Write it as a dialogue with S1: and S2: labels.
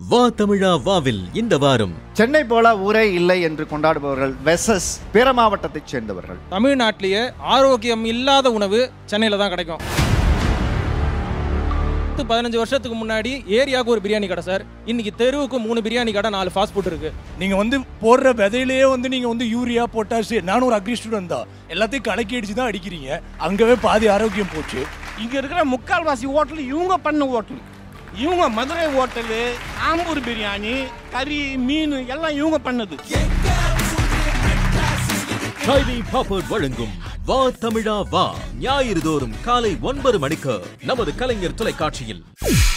S1: வா தமிழா வாவில் இந்த வாரம்
S2: சென்னை போல ஊரே இல்லை என்று கொண்டாடுபவர்கள் வெசஸ் பிற மாவட்டத்தைச் சேர்ந்தவர்கள்
S3: தமிழ்நாட்டிலேயே ஆரோக்கியம் இல்லாத உணவு சென்னையில் தான் கிடைக்கும் பத்து பதினஞ்சு வருஷத்துக்கு முன்னாடி ஏரியாவுக்கு ஒரு பிரியாணி கடை சார் இன்னைக்கு தெருவுக்கு மூணு பிரியாணி கடை நாலு ஃபாஸ்ட் ஃபுட் இருக்கு
S4: நீங்க வந்து போடுற விதையிலேயே வந்து நீங்க வந்து யூரியா பொட்டாசு நானும் ஒரு அக்ரி ஸ்டூடெண்ட் தான் எல்லாத்தையும் கலக்கி அடிச்சு தான் அடிக்கிறீங்க அங்கவே பாதி ஆரோக்கியம் போச்சு
S5: இங்க இருக்கிற முக்கால்வாசி ஹோட்டல் இவங்க பண்ண ஹோட்டல் இவங்க மதுரை ஹோட்டலு ஆம்பூர் பிரியாணி கறி மீன் எல்லாம் இவங்க பண்ணது
S1: ஷைனி பாப்பர்ட் வழங்கும் வா தமிழா வா ஞாயிறு தோறும் காலை ஒன்பது மணிக்கு நமது கலைஞர் தொலைக்காட்சியில்